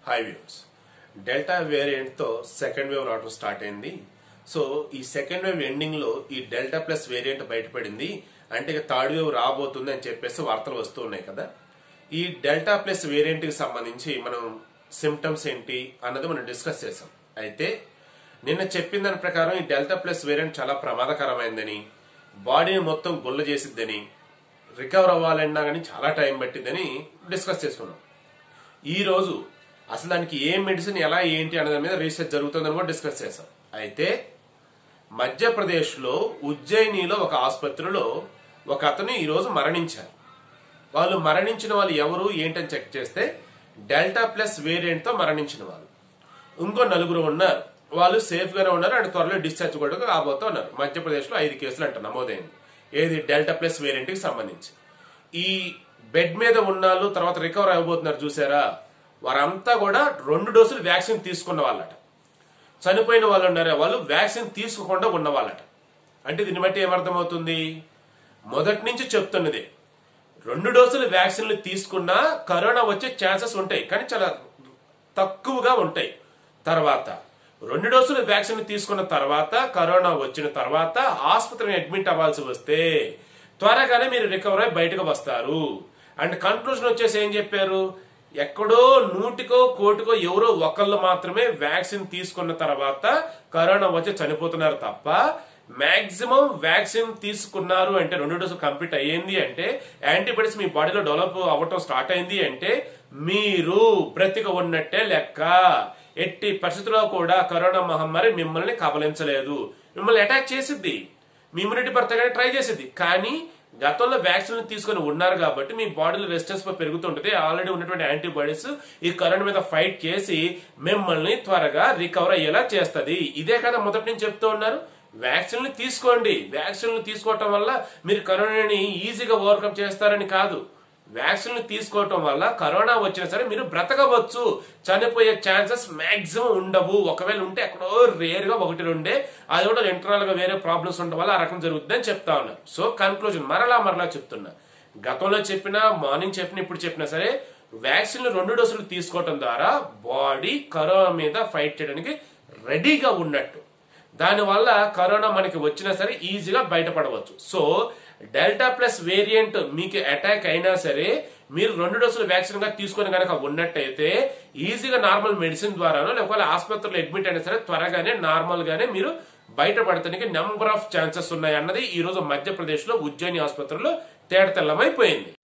high views delta వేరియంట్తో second wave రావడం start అయింది సో ఈ సెకండ్ వేవ్ ఎండింగ్ లో ఈ డెల్టా ప్లస్ వేరియంట్ బయటపడింది అంటే ఇక థర్డ్ వేవ్ రాబోతుంది అని చెప్పేసి వార్తలు వస్తూ ఉన్నాయి కదా ఈ డెల్టా ప్లస్ వేరియంట్ కి సంబంధించి మనం సిమ్టమ్స్ ఏంటి అన్నది మనం డిస్కస్ చేసాం అయితే నిన్న చెప్పిన దాని ప్రకారం ఈ డెల్టా ప్లస్ వేరియంట్ చాలా ప్రమాదకరమైందని బాడీని మొత్తం గుల్ల చేసిద్దని రికవర్ అవ్వాలన్నా కానీ చాలా టైం పట్టిందని డిస్కస్ చేసుకున్నాం ఈ రోజు అసలు దానికి ఏ మెడిసిన్ ఎలా ఏంటి అనే దాని మీద రీసెర్చ్ జరుగుతుందని కూడా డిస్కస్ చేశాం అయితే మధ్యప్రదేశ్లో ఉజ్జయినిలో ఒక ఆసుపత్రిలో ఒక అతను ఈరోజు మరణించారు వాళ్ళు మరణించిన వాళ్ళు ఎవరు ఏంటని చెక్ చేస్తే డెల్టా ప్లస్ వేరియంట్ తో మరణించిన వాళ్ళు ఇంకో నలుగురు ఉన్నారు వాళ్ళు సేఫ్ గానే ఉన్నారు అండ్ త్వరలో డిశ్చార్జ్ కూడా కాబోతూ ఉన్నారు మధ్యప్రదేశ్ లో ఐదు కేసులు అంట నమోదైంది ఏది డెల్టా ప్లస్ వేరియంట్ కి సంబంధించి ఈ బెడ్ మీద ఉన్నాళ్ళు తర్వాత రికవర్ అయిపోతున్నారు చూసారా వారంతా కూడా రెండు డోసులు వ్యాక్సిన్ తీసుకున్న వాళ్ళట చనిపోయిన వాళ్ళు ఉన్నారే వాళ్ళు వ్యాక్సిన్ తీసుకోకుండా ఉన్న వాళ్ళట అంటే దీన్ని బట్టి ఏమర్థమవుతుంది మొదటి నుంచి చెప్తున్నది రెండు డోసులు వ్యాక్సిన్లు తీసుకున్నా కరోనా వచ్చే ఛాన్సెస్ ఉంటాయి కానీ చాలా తక్కువగా ఉంటాయి తర్వాత రెండు డోసులు వ్యాక్సిన్ తీసుకున్న తర్వాత కరోనా వచ్చిన తర్వాత ఆసుపత్రిని అడ్మిట్ అవ్వాల్సి వస్తే త్వరగానే మీరు రికవర్ అయి బయటకు వస్తారు అండ్ కన్క్లూజన్ వచ్చేసి ఏం చెప్పారు ఎక్కడో నూటికో కోటికో ఎవరో ఒకళ్ళు మాత్రమే వ్యాక్సిన్ తీసుకున్న తర్వాత కరోనా వచ్చి చనిపోతున్నారు తప్ప మాక్సిమం వ్యాక్సిన్ తీసుకున్నారు అంటే రెండు డోసులు కంప్లీట్ అయ్యింది అంటే యాంటీబాడీస్ మీ బాడీలో డెవలప్ అవ్వటం స్టార్ట్ అయింది అంటే మీరు బ్రతిక ఉన్నట్టే లెక్క ఎట్టి పరిస్థితుల్లో కూడా కరోనా మహమ్మారి మిమ్మల్ని కబలించలేదు మిమ్మల్ని అటాక్ చేసిద్ది మీ ఇమ్యూనిటీ పెరగడానికి ట్రై చేసిద్ది కానీ గతంలో వ్యాక్సిన్ తీసుకొని ఉన్నారు కాబట్టి మీ బాడీలో రెసిస్టెన్స్ పెరుగుతుంటది ఆల్రెడీ ఉన్నటువంటి యాంటీబాడీస్ ఈ కరోనా మీద ఫైట్ చేసి మిమ్మల్ని త్వరగా రికవర్ అయ్యేలా చేస్తది ఇదే కదా మొదటి నుంచి చెప్తూ ఉన్నారు వ్యాక్సిన్లు తీసుకోండి వ్యాక్సిన్లు తీసుకోవటం వల్ల మీరు కరోనాని ఈజీగా ఓవర్కమ్ చేస్తారని కాదు వ్యాక్సిన్లు తీసుకోవటం వల్ల కరోనా వచ్చినా సరే మీరు బ్రతకవచ్చు చనిపోయే ఛాన్సెస్ మాక్సిమం ఉండవు ఒకవేళ ఉంటే ఎక్కడో రేర్ గా ఒకటి రెండే అది కూడా ఇంటర్నల్ గా వేరే ప్రాబ్లమ్స్ ఉండడం వల్ల ఆ రకం జరుగుతుంది అని చెప్తా ఉన్నారు సో కన్క్లూజన్ మరలా మరలా చెప్తున్నా గతంలో చెప్పినా మార్నింగ్ చెప్పిన ఇప్పుడు చెప్పినా సరే వ్యాక్సిన్లు రెండు డోసులు తీసుకోవటం ద్వారా బాడీ కరోనా మీద ఫైట్ చేయడానికి రెడీగా ఉన్నట్టు దానివల్ల కరోనా మనకి వచ్చినా సరే ఈజీగా బయటపడవచ్చు సో డెల్టా ప్లస్ వేరియంట్ మీకు అటాక్ అయినా సరే మీరు రెండు డోసులు వ్యాక్సిన్ గా తీసుకొని కనుక ఉన్నట్టయితే ఈజీగా నార్మల్ మెడిసిన్ ద్వారానో లేకపోతే ఆసుపత్రిలో అడ్మిట్ అయినా సరే త్వరగానే నార్మల్ గానే మీరు బయటపడటానికి నెంబర్ ఆఫ్ ఛాన్సెస్ ఉన్నాయి అన్నది ఈ రోజు మధ్యప్రదేశ్ లో ఉజ్జయిని ఆసుపత్రిలో తేడతెల్లమైపోయింది